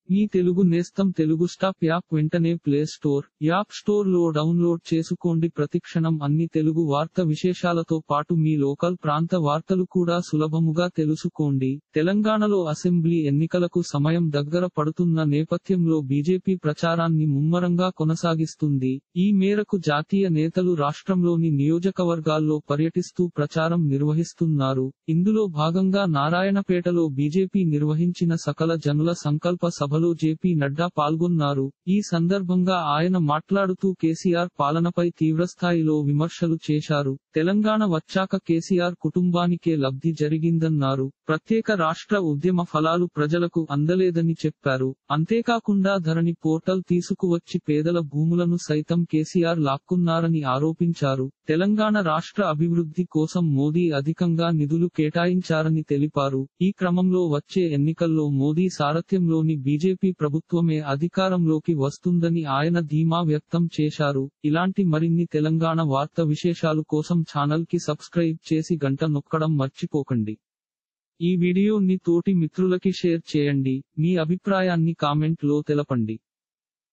మీ తెలుగు నేస్తం Telugu stop app వెంటనే play store app store లో డౌన్లోడ్ చేసుకోండి ప్రతిక్షణం అన్ని తెలుగు వార్త విశేషాలతో పాటు మీ లోకల్ ప్రాంత వార్తలు కూడా సులభముగా తెలుసుకోండి తెలంగాణలో అసెంబ్లీ ఎన్నికలకు సమయం దగ్గర పడుతున్న నేపథ్యంలో బీజేపీ ప్రచారాన్ని ముమ్మరంగా కొనసాగిస్తుంది ఈ మేరకు జాతీయ నేతలు రాష్ట్రంలోని నియోజకవర్గాల్లో పర్యటిస్తూ ప్రచారం నిర్వహిస్తున్నారు ఇందులో భాగంగా నారాయణపేటలో బీజేపీ నిర్వహించిన సకల జనుల సంకల్ప సభలో జేపీ నడ్డా పాల్గొన్నారు ఈ సందర్భంగా ఆయన మాట్లాడుతూ కేసీఆర్ పాలనపై తీవ్రస్థాయిలో విమర్శలు చేశారు తెలంగాణ వచ్చాక కేసీఆర్ కుటుంబానికే లబ్ధి జరిగిందన్నారు ప్రత్యేక రాష్ట్ర ఉద్యమ ఫలాలు ప్రజలకు అందలేదని చెప్పారు అంతేకాకుండా ధరణి పోర్టల్ తీసుకువచ్చి పేదల భూములను సైతం కేసీఆర్ లాక్కున్నారని ఆరోపించారు తెలంగాణ రాష్ట్ర అభివృద్ధి కోసం మోదీ అధికంగా నిధులు కేటాయించారని తెలిపారు ఈ క్రమంలో వచ్చే ఎన్నికల్లో మోదీ సారథ్యంలోని బీజేపీ ప్రభుత్వమే అధికారంలోకి వస్తుందని ఆయన ధీమా వ్యక్తం చేశారు ఇలాంటి మరిన్ని తెలంగాణ వార్త విశేషాలు కోసం ఛానల్ కి సబ్స్క్రైబ్ చేసి గంట నొక్కడం మర్చిపోకండి ఈ వీడియోని తోటి మిత్రులకి షేర్ చేయండి మీ అభిప్రాయాన్ని కామెంట్ లో తెలపండి